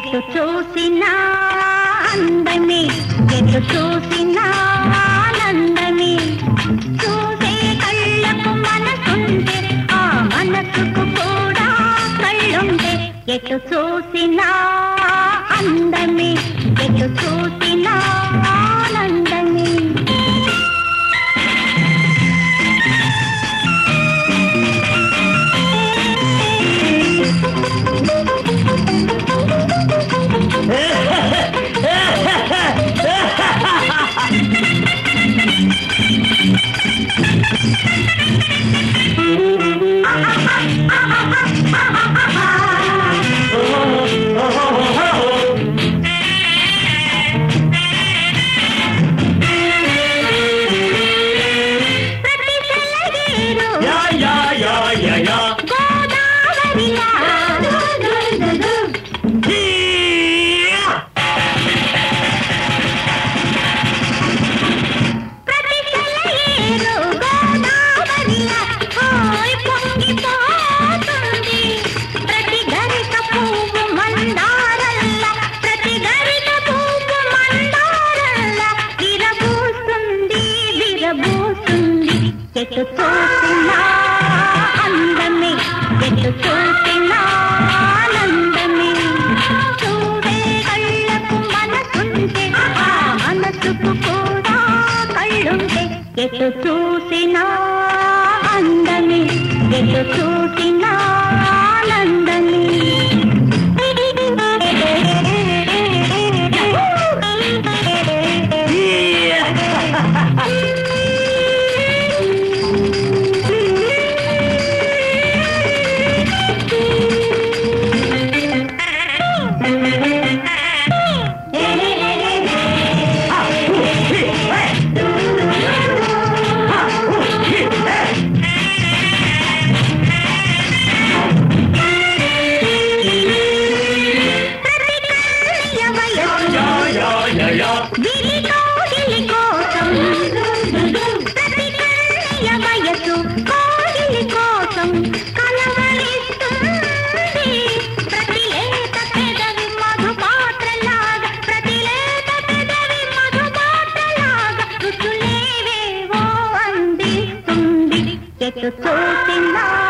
ఎటు చూసినా అందమే ఎటు చూసినా ఆనందమే చూసే కళ్ళకు మనసుంటే ఆ మనసుకు కూడా కళ్ళుంటే ఎటు చూసినా అందమే ఎటు చూసినా ఆనందమే ప్రతి సెలయేరు యా యా యా యా యా గోదావరిలా యా. ప్రతి సెలయేరు గోదావరిలా హాయ్ పొంగిపోతుంది ప్రతి గరిక పువ్వు మందారల్లా ప్రతి గరిక పువ్వు మందారల్లా విరబూస్తుంది విరబూస్తుంది ఎటు చూసినా అందమే ఎటు చూసినా ఆనందమే చూడే కళ్ళకు మనసుంటే ఆ మనసుకు కూడా కళ్ళుంటే ఎటు చూసినా అందమే ఎటు చూసినా ఆనందమే ప్రతి కన్య వయసు యా యా యా యా విరికోగిలి కోసం ప్రతి కన్య వయసు కోగిలి కోసం కలవరిస్తుంది ప్రతి లేత పెదవి మధుపాత్రలాగా ప్రతి లేత పెదవి మధుపాత్రలాగా రుచులేవేవో అందిస్తుంది ఎటు చూసినా